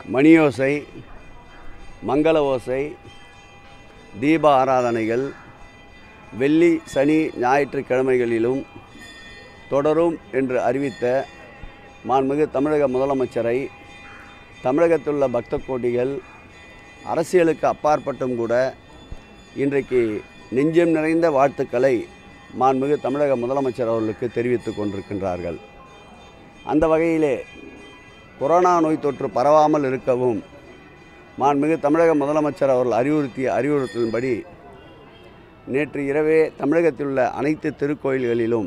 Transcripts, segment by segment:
மணியோசை மங்கள ஓசை தீப ஆராதனைகள் வெள்ளி சனி ஞாயிற்றுக்கிழமைகளிலும் தொடரும் என்று அறிவித்த மாண்புமிகு தமிழக முதலமைச்சரை தமிழகத்திலுள்ள பக்த கோடிகள் அரசியலுக்கு அப்பாற்பட்டும் கூட இன்றைக்கு நெஞ்சம் நிறைந்த வாழ்த்துக்களை மாண்புமிகு தமிழக முதலமைச்சர் அவர்களுக்கு தெரிவித்துக் கொண்டிருக்கின்றார்கள் அந்த வகையிலே கொரோனா நோய் தொற்று பரவாமல் இருக்கவும் மாண்புமிகு தமிழக முதலமைச்சர் அவர்கள் அறிவுறுத்திய அறிவுறுத்தலின்படி நேற்று இரவே தமிழகத்தில் உள்ள அனைத்து திருக்கோயில்களிலும்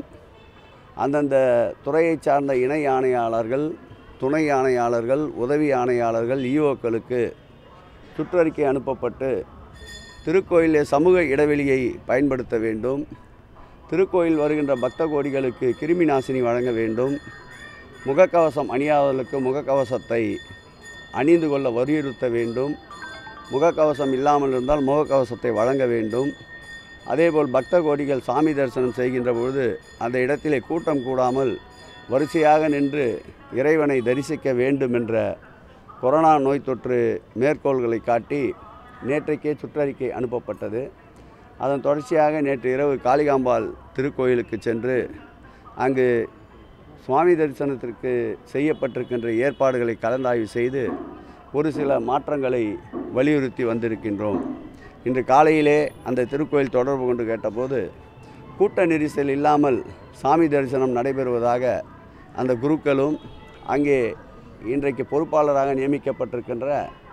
அந்தந்த துறையைச் சார்ந்த இணை ஆணையாளர்கள் துணை ஆணையாளர்கள் உதவி ஆணையாளர்கள் ஈஓக்களுக்கு சுற்றறிக்கை அனுப்பப்பட்டு திருக்கோயிலே சமூக இடைவெளியை பயன்படுத்த வேண்டும் திருக்கோயில் வருகின்ற பக்த கோடிகளுக்கு கிருமி நாசினி வழங்க வேண்டும் முகக்கவசம் அணியாதவர்களுக்கு முகக்கவசத்தை அணிந்து கொள்ள வலியுறுத்த வேண்டும் முகக்கவசம் இல்லாமல் இருந்தால் முகக்கவசத்தை வழங்க வேண்டும் அதேபோல் பக்த கோடிகள் சாமி தரிசனம் செய்கின்ற பொழுது அந்த இடத்திலே கூட்டம் கூடாமல் வரிசையாக நின்று இறைவனை தரிசிக்க வேண்டும் என்ற கொரோனா நோய் தொற்று மேற்கோள்களை காட்டி நேற்றைக்கே சுற்றறிக்கை அனுப்பப்பட்டது அதன் தொடர்ச்சியாக நேற்று இரவு காளிகாம்பாள் திருக்கோயிலுக்கு சென்று அங்கு சுவாமி தரிசனத்திற்கு செய்யப்பட்டிருக்கின்ற ஏற்பாடுகளை கலந்தாய்வு செய்து ஒரு சில மாற்றங்களை வலியுறுத்தி வந்திருக்கின்றோம் இன்று காலையிலே அந்த திருக்கோயில் தொடர்பு கொண்டு கேட்டபோது கூட்ட நெரிசல் இல்லாமல் சாமி தரிசனம் நடைபெறுவதாக அந்த குருக்களும் அங்கே இன்றைக்கு பொறுப்பாளராக நியமிக்கப்பட்டிருக்கின்ற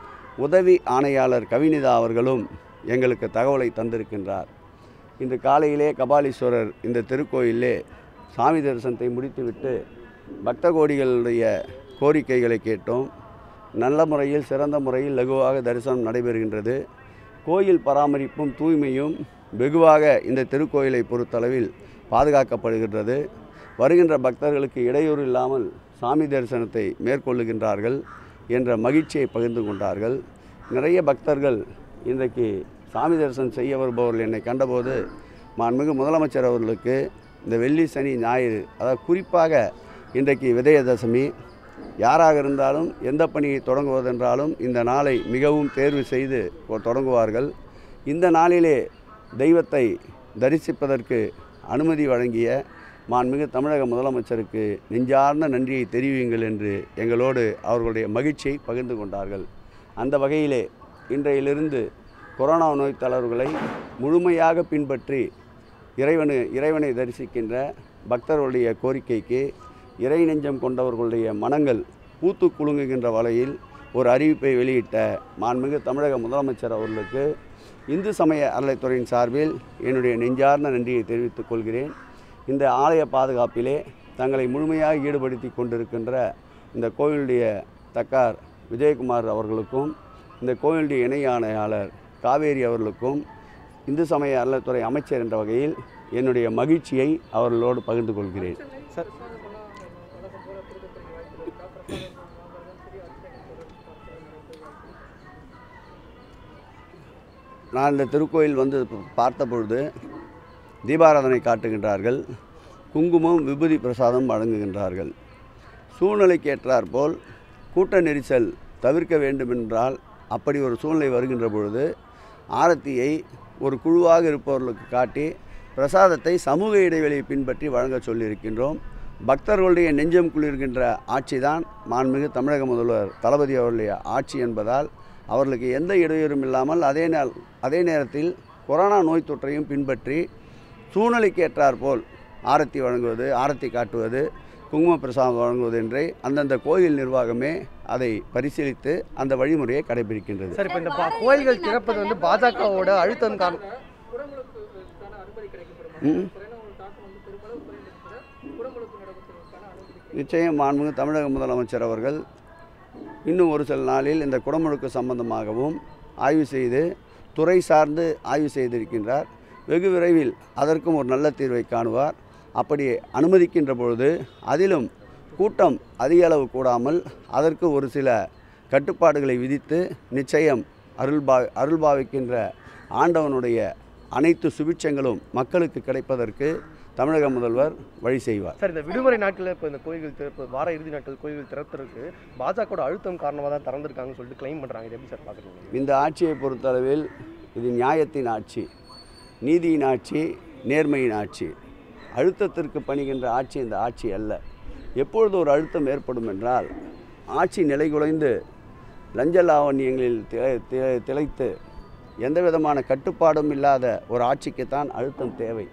உதவி ஆணையாளர் கவினிதா அவர்களும் எங்களுக்கு தகவலை தந்திருக்கின்றார் இன்று காலையிலே கபாலீஸ்வரர் இந்த திருக்கோயிலே சாமி தரிசனத்தை முடித்துவிட்டு பக்த கோடிகளுடைய கோரிக்கைகளை கேட்டோம் நல்ல முறையில் சிறந்த முறையில் லகுவாக தரிசனம் நடைபெறுகின்றது கோயில் பராமரிப்பும் தூய்மையும் வெகுவாக இந்த திருக்கோயிலை பொறுத்தளவில் பாதுகாக்கப்படுகின்றது வருகின்ற பக்தர்களுக்கு இடையூறு இல்லாமல் சாமி தரிசனத்தை மேற்கொள்ளுகின்றார்கள் என்ற மகிழ்ச்சியை பகிர்ந்து கொண்டார்கள் நிறைய பக்தர்கள் இன்றைக்கு சாமி தரிசனம் செய்ய வருபவர்கள் என்னை கண்டபோது மாண்புமிகு முதலமைச்சர் அவர்களுக்கு இந்த வெள்ளி சனி ஞாயிறு அதாவது குறிப்பாக இன்றைக்கு விஜயதசமி யாராக இருந்தாலும் எந்த பணியை தொடங்குவதென்றாலும் இந்த நாளை மிகவும் தேர்வு செய்து கொ- தொடங்குவார்கள் இந்த நாளிலே தெய்வத்தை தரிசிப்பதற்கு அனுமதி வழங்கிய மாண்புமிகு தமிழக முதலமைச்சருக்கு நெஞ்சார்ந்த நன்றியை தெரிவியுங்கள் என்று எங்களோடு அவர்களுடைய மகிழ்ச்சியை பகிர்ந்து கொண்டார்கள் அந்த வகையிலே இன்றையிலிருந்து கொரோனா நோய் தளர்வுகளை முழுமையாக பின்பற்றி இறைவனு இறைவனை தரிசிக்கின்ற பக்தர்களுடைய கோரிக்கைக்கு இறை நெஞ்சம் கொண்டவர்களுடைய மனங்கள் பூத்து குலுங்குகின்ற வகையில் ஒரு அறிவிப்பை வெளியிட்ட மாண்புமிகு தமிழக முதலமைச்சர் அவர்களுக்கு இந்து சமய அறநிலைத்துறையின் சார்பில் என்னுடைய நெஞ்சார்ந்த நன்றியை தெரிவித்துக் கொள்கிறேன் இந்த ஆலய பாதுகாப்பிலே தங்களை முழுமையாக ஈடுபடுத்தி கொண்டிருக்கின்ற இந்த கோயிலுடைய தக்கார் விஜயகுமார் அவர்களுக்கும் இந்த கோயிலுடைய இணை ஆணையாளர் காவேரி அவர்களுக்கும் இந்து சமய அறநிலைத்துறை அமைச்சர் என்ற வகையில் என்னுடைய மகிழ்ச்சியை அவர்களோடு பகிர்ந்து கொள்கிறேன் சார் நான் இந்த திருக்கோயில் வந்து பார்த்த பொழுது தீபாராதனை காட்டுகின்றார்கள் குங்குமம் விபூதி பிரசாதம் வழங்குகின்றார்கள் சூழ்நிலைக்கு ஏற்றாற்போல் கூட்ட நெரிசல் தவிர்க்க வேண்டுமென்றால் அப்படி ஒரு சூழ்நிலை வருகின்ற பொழுது ஆரத்தியை ஒரு குழுவாக இருப்பவர்களுக்கு காட்டி பிரசாதத்தை சமூக இடைவெளியை பின்பற்றி வழங்க சொல்லியிருக்கின்றோம் பக்தர்களுடைய நெஞ்சம் குளிர்கின்ற ஆட்சிதான் மாண்புமிகு தமிழக முதல்வர் தளபதி அவருடைய ஆட்சி என்பதால் அவர்களுக்கு எந்த இடையூறும் இல்லாமல் அதே நேர அதே நேரத்தில் கொரோனா நோய் தொற்றையும் பின்பற்றி சூழ்நிலைக்கு ஏற்றாற்போல் ஆரத்தி வழங்குவது ஆரத்தி காட்டுவது குங்கும பிரசாதம் வழங்குவது என்றே அந்தந்த கோயில் நிர்வாகமே அதை பரிசீலித்து அந்த வழிமுறையை கடைபிடிக்கின்றது சார் இப்போ இந்த பா- கோயில்கள் திறப்பது வந்து பாஜகவோட அழுத்தம் காரணம் குடமுழுக்குக்கான அனுமதி கிடைக்கப்படுமா ம். கொரோனா ஒரு தாக்கம் வந்து பெருமளவு குறைந்திருக்கிறத குடமுழுக்கு நடத்துவதற்கான அனுமதி நிச்சயம் மாண்புமிகு தமிழக முதலமைச்சர் அவர்கள் இன்னும் ஒரு சில நாளில் இந்த குடமுழுக்கு சம்பந்தமாகவும் ஆய்வு செய்து துறை சார்ந்து ஆய்வு செய்திருக்கின்றார் வெகு விரைவில் அதற்கும் ஒரு நல்ல தீர்வை காணுவார் அப்படி அனுமதிக்கின்ற பொழுது அதிலும் கூட்டம் அதிக அளவு கூடாமல் அதற்கு ஒரு சில கட்டுப்பாடுகளை விதித்து நிச்சயம் அருள்பா அருள்பாவிக்கின்ற ஆண்டவனுடைய அனைத்து சுபிட்சங்களும் மக்களுக்கு கிடைப்பதற்கு தமிழக முதல்வர் வழி செய்வார் சார் இந்த விடுமுறை நாட்களில் இப்போ இந்த கோயில்கள் திறப்பு வார இறுதி நாட்கள் கோயில்கள் திறத்துறதுக்கு பாஜகவோட அழுத்தம் காரணமாக தான் திறந்திருக்காங்கன்னு சொல்லிட்டு க்ளைம் பண்ணுறாங்க இது எப்படி சார் பார்க்குறீங்க இந்த ஆட்சியை பொறுத்தளவில் இது நியாயத்தின் ஆட்சி நீதியின் ஆட்சி நேர்மையின் ஆட்சி அழுத்தத்திற்கு பணிகின்ற ஆட்சி இந்த ஆட்சி அல்ல எப்பொழுது ஒரு அழுத்தம் ஏற்படும் என்றால் ஆட்சி நிலைகுலைந்து லஞ்ச லாவண்யங்களில் திளை- திளை- திளைத்து எந்த விதமான கட்டுப்பாடும் இல்லாத ஒரு ஆட்சிக்குத்தான் அழுத்தம் தேவை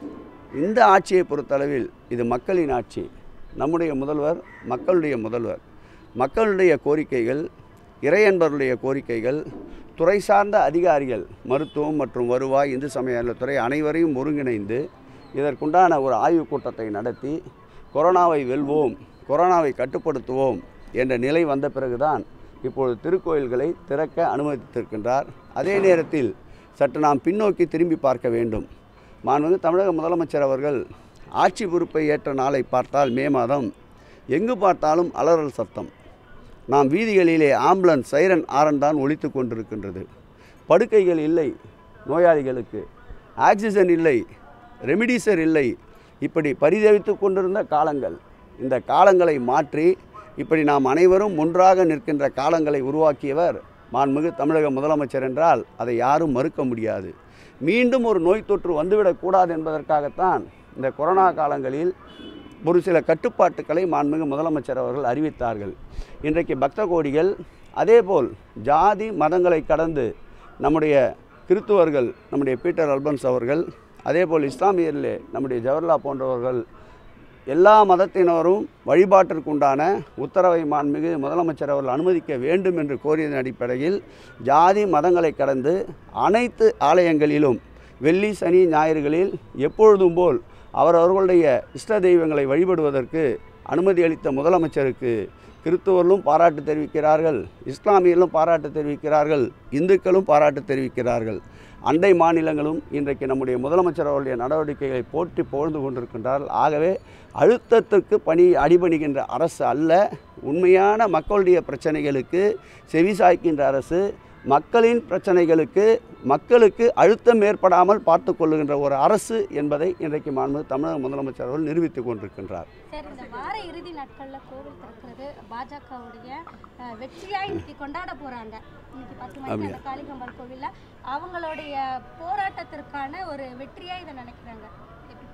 இந்த ஆட்சியை பொறுத்தளவில் இது மக்களின் ஆட்சி நம்முடைய முதல்வர் மக்களுடைய முதல்வர் மக்களுடைய கோரிக்கைகள் இறையன்பருடைய கோரிக்கைகள் துறை சார்ந்த அதிகாரிகள் மருத்துவம் மற்றும் வருவாய் இந்து சமய நலத்துறை அனைவரையும் ஒருங்கிணைந்து இதற்குண்டான ஒரு ஆய்வுக் கூட்டத்தை நடத்தி கொரோனாவை வெல்வோம் கொரோனாவை கட்டுப்படுத்துவோம் என்ற நிலை வந்த பிறகுதான் இப்பொழுது திருக்கோயில்களை திறக்க அனுமதித்திருக்கின்றார் அதே நேரத்தில் சற்று நாம் பின்னோக்கி திரும்பி பார்க்க வேண்டும் மாண்புமிகு தமிழக முதலமைச்சர் அவர்கள் ஆட்சி பொறுப்பை ஏற்ற நாளை பார்த்தால் மே மாதம் எங்கு பார்த்தாலும் அலறல் சத்தம் நாம் வீதிகளிலே ஆம்புலன்ஸ் சைரன் ஆரன் தான் ஒலித்து கொண்டிருக்கின்றது படுக்கைகள் இல்லை நோயாளிகளுக்கு ஆக்சிஜன் இல்லை ரெமிடிசர் இல்லை இப்படி பரிதவித்து கொண்டிருந்த காலங்கள் இந்த காலங்களை மாற்றி இப்படி நாம் அனைவரும் ஒன்றாக நிற்கின்ற காலங்களை உருவாக்கியவர் மாண்புமிகு தமிழக முதலமைச்சர் என்றால் அதை யாரும் மறுக்க முடியாது மீண்டும் ஒரு நோய் தொற்று வந்துவிடக்கூடாது என்பதற்காகத்தான் இந்த கொரோனா காலங்களில் ஒரு சில கட்டுப்பாட்டுக்களை மாண்புமிகு முதலமைச்சர் அவர்கள் அறிவித்தார்கள் இன்றைக்கு பக்த கோடிகள் அதேபோல் ஜாதி மதங்களை கடந்து நம்முடைய கிறித்துவர்கள் நம்முடைய பீட்டர் அல்பன்ஸ் அவர்கள் அதேபோல் இஸ்லாமியரிலே நம்முடைய ஜவஹர்லா போன்றவர்கள் எல்லா மதத்தினரும் வழிபாட்டிற்குண்டான உத்தரவை மாண்புமிகு முதலமைச்சர் அவர்கள் அனுமதிக்க வேண்டும் என்று கோரியதன் அடிப்படையில் ஜாதி மதங்களை கடந்து அனைத்து ஆலயங்களிலும் வெள்ளி சனி ஞாயிறுகளில் எப்பொழுதும் போல் அவரவர்களுடைய இஷ்ட தெய்வங்களை வழிபடுவதற்கு அனுமதி அளித்த முதலமைச்சருக்கு கிறிஸ்தவர்களும் பாராட்டு தெரிவிக்கிறார்கள் இஸ்லாமியர்களும் பாராட்டு தெரிவிக்கிறார்கள் இந்துக்களும் பாராட்டு தெரிவிக்கிறார்கள் அண்டை மாநிலங்களும் இன்றைக்கு நம்முடைய முதலமைச்சர் அவருடைய நடவடிக்கைகளை போற்றி புகழ்ந்து கொண்டிருக்கின்றார்கள் ஆகவே அழுத்தத்திற்கு பணி அடிபணிகின்ற அரசு அல்ல உண்மையான மக்களுடைய பிரச்சனைகளுக்கு செவிசாய்க்கின்ற அரசு மக்களின் பிரச்சனைகளுக்கு மக்களுக்கு அழுத்தம் ஏற்படாமல் பார்த்து கொள்ளுகின்ற ஒரு அரசு என்பதை இன்றைக்கு மாண்பு தமிழக முதலமைச்சர் அவர்கள் நிரூபித்துக் கொண்டிருக்கின்றார் சார் இந்த வார இறுதி நாட்கள்ல கோவில் திறக்கிறது பாஜகவுடைய அஹ், வெற்றியா இன்னைக்கு கொண்டாட போறாங்க இன்னைக்கு பத்து மணிக்கு அப்படியா? அந்த காளிகம்பாள் கோவில்ல அவங்களுடைய போராட்டத்திற்கான ஒரு வெற்றியா இதை நினைக்கிறாங்க எப்படி?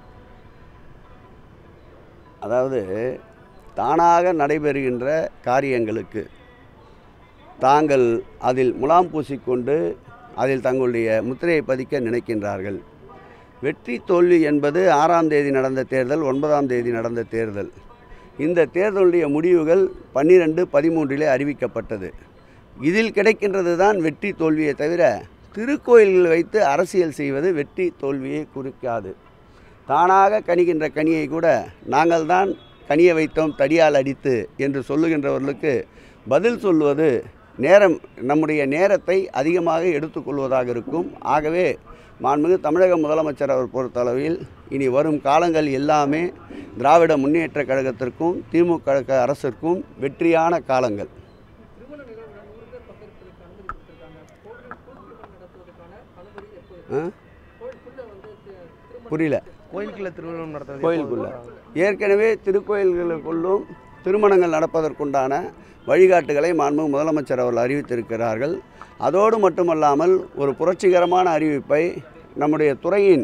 அதாவது தானாக நடைபெறுகின்ற காரியங்களுக்கு தாங்கள் அதில் முலாம் பூசிக்கொண்டு அதில் தங்களுடைய முத்திரையை பதிக்க நினைக்கின்றார்கள் வெற்றி தோல்வி என்பது ஆறாம் தேதி நடந்த தேர்தல் ஒன்பதாம் தேதி நடந்த தேர்தல் இந்த தேர்தலுடைய முடிவுகள் பன்னிரெண்டு பதிமூன்றிலே அறிவிக்கப்பட்டது இதில் கிடைக்கின்றது தான் வெற்றி தோல்வியை தவிர திருக்கோயில்கள் வைத்து அரசியல் செய்வது வெற்றி தோல்வியை குறிக்காது தானாக கனிகின்ற கனியை கூட நாங்கள் தான் கனியை வைத்தோம் தடியால் அடித்து என்று சொல்லுகின்றவர்களுக்கு பதில் சொல்வது நேரம் நம்முடைய நேரத்தை அதிகமாக எடுத்துக்கொள்வதாக இருக்கும் ஆகவே மாண்புமிகு தமிழக முதலமைச்சர் அவர் பொறுத்தளவில் இனி வரும் காலங்கள் எல்லாமே திராவிட முன்னேற்ற கழகத்திற்கும் திமுக அரசிற்கும் வெற்றியான காலங்கள் திருமண நிகழ்வுல நூறு பேர் பங்கேற்பதற்கு அனுமதி கொடுத்திருக்காங்க கோவில் திருமணம் நடத்துவதற்கான அனுமதி எப்போது ஆ? கோவிலுக்குள்ள வந்து தி- திருமணம் புரியல கோயிலுக்குள்ள திருவிழம் நடத்துறது கோயிலுக்குள்ள ஏற்கனவே திருக்கோயில்களுக்குள்ளும் திருமணங்கள் நடப்பதற்குண்டான வழிகாட்டுகளை மாண்பு முதலமைச்சர் அவர்கள் அறிவித்திருக்கிறார்கள் அதோடு மட்டுமல்லாமல் ஒரு புரட்சிகரமான அறிவிப்பை நம்முடைய துறையின்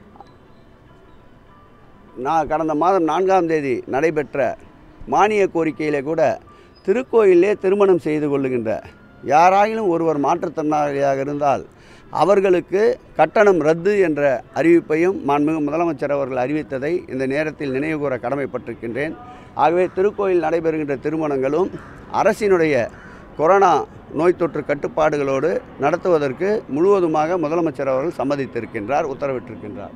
நான் கடந்த மாதம் நான்காம் தேதி நடைபெற்ற மானிய கோரிக்கையிலே கூட திருக்கோயிலே திருமணம் செய்து கொள்ளுகின்ற யாராயிலும் ஒருவர் மாற்றுத்திறனாளியாக இருந்தால் அவர்களுக்கு கட்டணம் ரத்து என்ற அறிவிப்பையும் மாண்புமிகு முதலமைச்சர் அவர்கள் அறிவித்ததை இந்த நேரத்தில் நினைவுகூர கடமைப்பட்டிருக்கின்றேன் ஆகவே திருக்கோயில் நடைபெறுகின்ற திருமணங்களும் அரசினுடைய கொரோனா நோய் தொற்று கட்டுப்பாடுகளோடு நடத்துவதற்கு முழுவதுமாக முதலமைச்சர் அவர்கள் சம்மதித்திருக்கின்றார் உத்தரவிட்டிருக்கின்றார்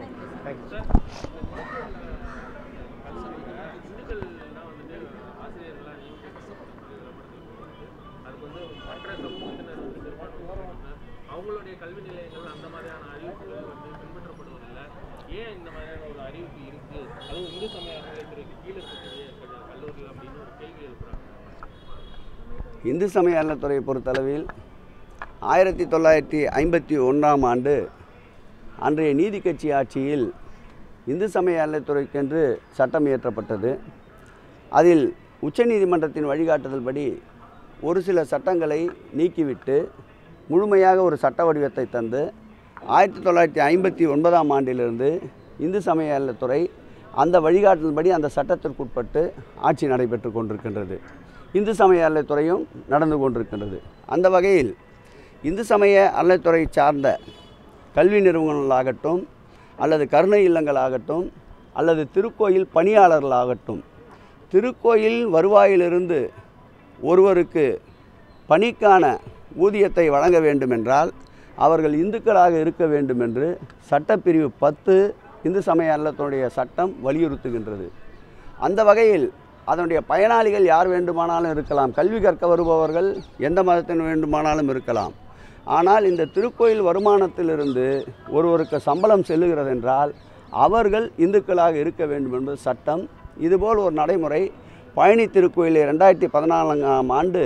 அவங்களுடைய கல்வி நிலையங்கள் அந்த மாதிரியான அறிவிப்புகள் வந்து பின்பற்றப்படுவதில்லை ஏன் இந்த மாதிரியான ஒரு அறிவிப்பு இருக்கு அதுவும் இந்து சமய அறநிலையத்துறைக்கு கீழே இருக்கக்கூடிய க- கல்லூரிகள் அப்படின்னு ஒரு கேள்வி எழுப்புறாங்க இந்து சமய அறநிலைத்துறையை பொறுத்தளவில் ஆயிரத்தி தொள்ளாயிரத்தி ஐம்பத்தி ஒன்றாம் ஆண்டு அன்றைய நீதி கட்சி ஆட்சியில் இந்து சமய அறநிலைத்துறைக்கென்று சட்டம் இயற்றப்பட்டது அதில் உச்சநீதிமன்றத்தின் வழிகாட்டுதல்படி ஒரு சில சட்டங்களை நீக்கிவிட்டு முழுமையாக ஒரு சட்ட வடிவத்தை தந்து ஆயிரத்தி தொள்ளாயிரத்தி ஐம்பத்தி ஒன்பதாம் ஆண்டிலிருந்து இந்து சமய அறநிலைத்துறை அந்த வழிகாட்டுதல்படி அந்த சட்டத்திற்குட்பட்டு ஆட்சி நடைபெற்று கொண்டிருக்கின்றது இந்து சமய அறநிலைத்துறையும் நடந்து கொண்டிருக்கின்றது அந்த வகையில் இந்து சமய அறநிலைத்துறை சார்ந்த கல்வி நிறுவனங்களாகட்டும் அல்லது கருணை இல்லங்களாகட்டும் அல்லது திருக்கோயில் பணியாளர்களாகட்டும் திருக்கோயில் வருவாயிலிருந்து ஒருவருக்கு பணிக்கான ஊதியத்தை வழங்க வேண்டுமென்றால் அவர்கள் இந்துக்களாக இருக்க வேண்டும் என்று சட்டப்பிரிவு பத்து இந்து சமய அறநிலையத்துறையுடைய சட்டம் வலியுறுத்துகின்றது அந்த வகையில் அதனுடைய பயனாளிகள் யார் வேண்டுமானாலும் இருக்கலாம் கல்வி கற்க வருபவர்கள் எந்த மதத்தின் வேண்டுமானாலும் இருக்கலாம் ஆனால் இந்த திருக்கோயில் வருமானத்திலிருந்து ஒருவருக்கு சம்பளம் செல்லுகிறது என்றால் அவர்கள் இந்துக்களாக இருக்க வேண்டும் என்பது சட்டம் இதுபோல் ஒரு நடைமுறை பழனி திருக்கோயிலில் ரெண்டாயிரத்தி பதினாலாம் ஆண்டு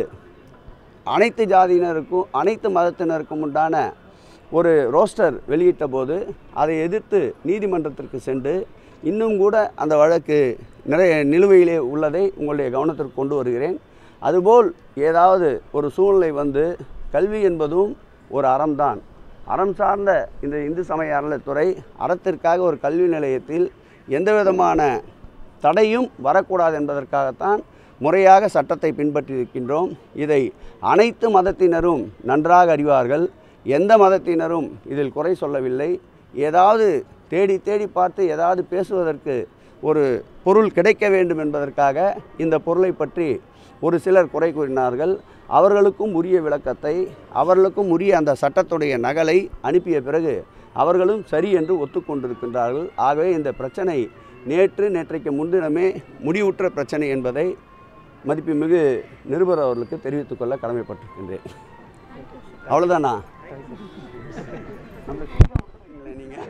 அனைத்து ஜாதியினருக்கும் அனைத்து மதத்தினருக்கும் உண்டான ஒரு ரோஸ்டர் வெளியிட்ட போது அதை எதிர்த்து நீதிமன்றத்திற்கு சென்று இன்னும் கூட அந்த வழக்கு நிறைய நிலுவையிலே உள்ளதை உங்களுடைய கவனத்திற்கு கொண்டு வருகிறேன் அதுபோல் ஏதாவது ஒரு சூழ்நிலை வந்து கல்வி என்பதும் ஒரு அறம்தான் அறம் சார்ந்த இந்த இந்து சமய அறநிலைத்துறை அறத்திற்காக ஒரு கல்வி நிலையத்தில் எந்த விதமான தடையும் வரக்கூடாது என்பதற்காகத்தான் முறையாக சட்டத்தை பின்பற்றியிருக்கின்றோம் இதை அனைத்து மதத்தினரும் நன்றாக அறிவார்கள் எந்த மதத்தினரும் இதில் குறை சொல்லவில்லை ஏதாவது தேடி தேடி பார்த்து ஏதாவது பேசுவதற்கு ஒரு பொருள் கிடைக்க வேண்டும் என்பதற்காக இந்த பொருளை பற்றி ஒரு சிலர் குறை கூறினார்கள் அவர்களுக்கும் உரிய விளக்கத்தை அவர்களுக்கும் உரிய அந்த சட்டத்துடைய நகலை அனுப்பிய பிறகு அவர்களும் சரி என்று ஒத்துக்கொண்டிருக்கின்றார்கள் ஆகவே இந்த பிரச்சனை நேற்று நேற்றைக்கு முன்தினமே முடிவுற்ற பிரச்சனை என்பதை மதிப்புமிகு நிருபர் அவர்களுக்கு தெரிவித்துக் கொள்ள கடமைப்பட்டிருக்கின்றேன் அவ்வளோதானா நீங்கள்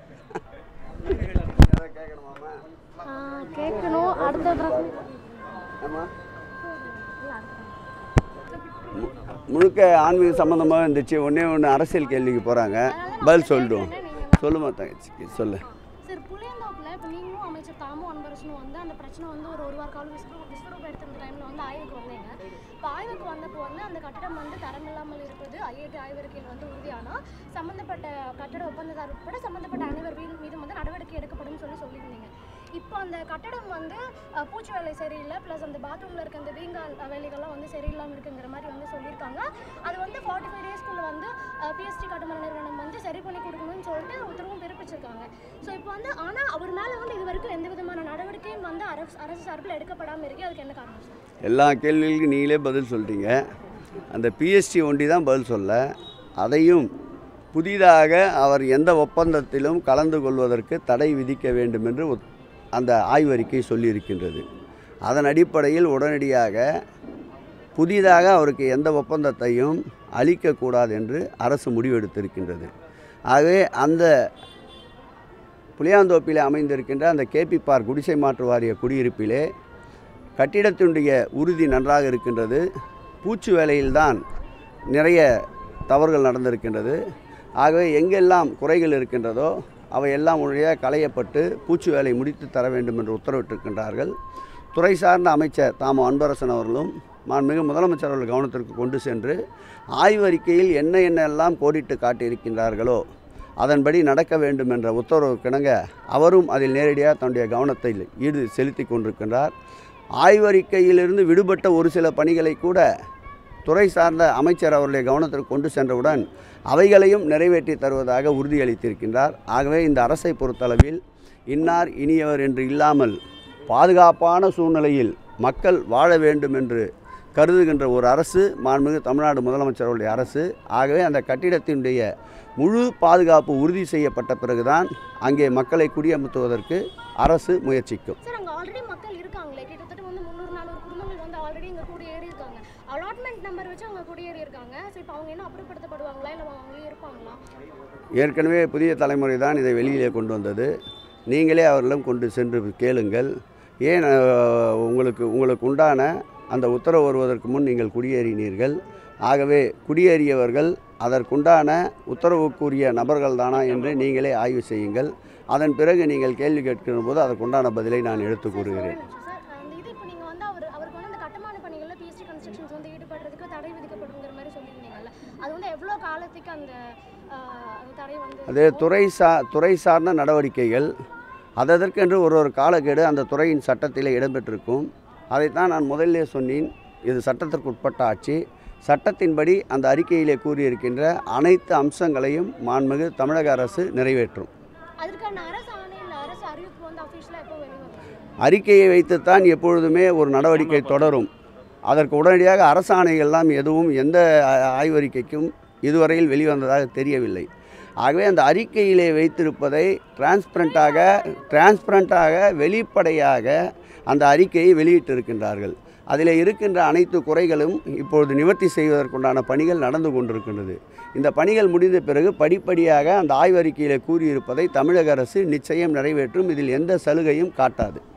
கேட்கணுமாம்மா கேட்கணும் அடுத்த பிரச்சனை ஆமாம் முழுக்க ஆன்மீக சம்மந்தமாக இருந்துச்சு ஒன்றே ஒன்று அரசியல் கேள்விக்கு போகிறாங்க பதில் சொல்லிடுவோம் சொல்லுமா தங்கச்சி சொல்லு சார் புளியந்தோப்பில் இப்போ நீங்களும் அமைச்சர் தாமும் அன்பரசனும் வந்து அந்த பிரச்சனை வந்து ஒரு ஒரு வார காலம் விஸ்வரூப் விஸ்வரூப் எடுத்திருந்த டைமில் வந்து ஆய்வுக்கு வந்தீங்க இப்போ ஆய்வுக்கு வந்தப்போ வந்து அந்த கட்டடம் வந்து தரமில்லாமல் இருப்பது ஐஐடி ஆய்வறிக்கையில் வந்து உறுதியானா சம்மந்தப்பட்ட கட்டட ஒப்பந்ததார் உட்பட சம்மந்தப்பட்ட அனைவர் மீது மீதும் வந்து நடவடிக்கை எடுக்கப்படும் சொல்லி சொல்லியிருந்தீங்க இப்போ அந்த கட்டடம் வந்து அஹ், பூச்சி வேலை சரியில்லை ப்ளஸ் அந்த பாத்ரூமில் இருக்க அந்த வீங்கால் வேலைகள்லாம் வந்து சரியில்லாமல் இருக்குங்கிற மாதிரி வந்து சொல்லியிருக்காங்க அது வந்து ஃபார்ட்டி ஃபைவ் டேஸ்க்குள்ளே வந்து பிஎஸ்டி கட்டுமான நிறுவனம் வந்து சரி பண்ணி கொடுக்கணும்னு சொல்லிட்டு உத்தரவும் பிறப்பிச்சிருக்காங்க ஸோ இப்போ வந்து ஆனால் அவர் மேலே வந்து இது வரைக்கும் எந்த விதமான நடவடிக்கையும் வந்து அரசு அரசு சார்பில் எடுக்கப்படாமல் இருக்கு அதுக்கு என்ன காரணம் சார் எல்லா கேள்விகளுக்கும் நீங்களே பதில் சொல்லிட்டீங்க அந்த பிஎஸ்டி ஒண்டி தான் பதில் சொல்ல அதையும் புதிதாக அவர் எந்த ஒப்பந்தத்திலும் கலந்து கொள்வதற்கு தடை விதிக்க வேண்டும் என்று ஒத்- அந்த ஆய்வறிக்கை சொல்லியிருக்கின்றது அதன் அடிப்படையில் உடனடியாக புதிதாக அவருக்கு எந்த ஒப்பந்தத்தையும் அளிக்கக்கூடாது என்று அரசு முடிவெடுத்திருக்கின்றது ஆகவே அந்த புளியாந்தோப்பிலே அமைந்திருக்கின்ற அந்த கேபி பார்க் குடிசை மாற்று வாரிய குடியிருப்பிலே கட்டிடத்தினுடைய உறுதி நன்றாக இருக்கின்றது பூச்சு வேலையில்தான் நிறைய தவறுகள் நடந்திருக்கின்றது ஆகவே எங்கெல்லாம் குறைகள் இருக்கின்றதோ அவையெல்லாம் உடனடியாக களையப்பட்டு பூச்சு வேலை முடித்து தர வேண்டும் என்று உத்தரவிட்டிருக்கின்றார்கள் துறை சார்ந்த அமைச்சர் தாமோ அன்பரசன் அவர்களும் மாண்புமிகு முதலமைச்சர் அவர்கள் கவனத்திற்கு கொண்டு சென்று ஆய்வறிக்கையில் என்ன என்னெல்லாம் கோடிட்டு காட்டியிருக்கின்றார்களோ அதன்படி நடக்க வேண்டும் என்ற உத்தரவு கிணங்க அவரும் அதில் நேரடியாக தன்னுடைய கவனத்தை ஈடு செலுத்தி கொண்டிருக்கின்றார் ஆய்வறிக்கையிலிருந்து விடுபட்ட ஒரு சில பணிகளை கூட துறை சார்ந்த அமைச்சர் அவருடைய கவனத்திற்கு கொண்டு சென்றவுடன் அவைகளையும் நிறைவேற்றி தருவதாக உறுதியளித்திருக்கின்றார் ஆகவே இந்த அரசை பொறுத்தளவில் இன்னார் இனியவர் என்று இல்லாமல் பாதுகாப்பான சூழ்நிலையில் மக்கள் வாழ வேண்டும் என்று கருதுகின்ற ஒரு அரசு மாண்புமிகு தமிழ்நாடு முதலமைச்சர் அவருடைய அரசு ஆகவே அந்த கட்டிடத்தினுடைய முழு பாதுகாப்பு உறுதி செய்யப்பட்ட பிறகுதான் அங்கே மக்களை குடியமர்த்துவதற்கு அரசு முயற்சிக்கும் சார் அங்கே ஆல்ரெடி மக்கள் இருக்காங்களே கிட்டத்தட்ட வந்து முந்நூறு நானூறு குடும்பங்கள் வந்து ஆல்ரெடி இங்கே குடியேறி இருக்காங்க அலாட்மெண்ட் நம்பர் வச்சு அவங்க குடியேறி இருக்காங்க ஸோ இப்போ அவங்க என்ன அப்புறப்படுத்தப்படுவாங்களா இல்லை அவங்களே இருப்பாங்களா ஏற்கனவே புதிய தலைமுறை தான் இதை வெளியிலே கொண்டு வந்தது நீங்களே அவர்களிடம் கொண்டு சென்று கேளுங்கள் ஏன் அஹ், உங்களுக்கு உங்களுக்கு உண்டான அந்த உத்தரவு வருவதற்கு முன் நீங்கள் குடியேறினீர்கள் ஆகவே குடியேறியவர்கள் அதற்குண்டான உத்தரவுக்குரிய நபர்கள் தானா என்று நீங்களே ஆய்வு செய்யுங்கள் அதன் பிறகு நீங்கள் கேள்வி கேட்கிற போது அதற்குண்டான பதிலை நான் எடுத்து சார், கூறுகிறேன் ஒரு நிமிஷம் சார். அந்த இது இப்போ நீங்க வந்து அவர் அவருக்கு வந்து இந்த கட்டுமான பணிகள்ல பிஎஸ்டி கன்ஸ்ட்ரக்ஷன்ஸ் வந்து ஈடுபடுறதுக்கு தடை விதிக்கப்படுங்கிற மாதிரி சொல்லியிருந்தீங்கல்ல அது வந்து எவ்வளோ காலத்துக்கு அந்த ஆஹ், அந்த தடை வந்து அது துறை சா துறை சார்ந்த நடவடிக்கைகள் அதற்கென்று ஒரு ஒரு காலக்கெடு அந்த துறையின் சட்டத்திலே இடம்பெற்றிருக்கும் அதைத்தான் நான் முதல்லே சொன்னேன் இது சட்டத்திற்கு உட்பட்ட ஆட்சி சட்டத்தின்படி அந்த அறிக்கையிலே கூறியிருக்கின்ற அனைத்து அம்சங்களையும் மாண்புமிகு தமிழக அரசு நிறைவேற்றும் அதுக்கான அரசு ஆணை இல்லை அரசு அறிவிப்பு வந்து அஃபிஷியலாக எப்போ வெளிவரும் அறிக்கையை வைத்துத்தான் எப்பொழுதுமே ஒரு நடவடிக்கை தொடரும் அதற்கு உடனடியாக அரசாணைகள்லாம் எதுவும் எந்த ஆ- ஆய்வறிக்கைக்கும் இதுவரையில் வெளிவந்ததாக தெரியவில்லை ஆகவே அந்த அறிக்கையிலே வைத்திருப்பதை டிரான்ஸ்பரண்ட்டாக டிரான்ஸ்பரண்ட்டாக வெளிப்படையாக அந்த அறிக்கையை வெளியிட்டிருக்கின்றார்கள் அதில் இருக்கின்ற அனைத்து குறைகளும் இப்பொழுது நிவர்த்தி செய்வதற்குண்டான பணிகள் நடந்து கொண்டிருக்கின்றது இந்த பணிகள் முடிந்த பிறகு படிப்படியாக அந்த ஆய்வறிக்கையில் கூறியிருப்பதை தமிழக அரசு நிச்சயம் நிறைவேற்றும் இதில் எந்த சலுகையும் காட்டாது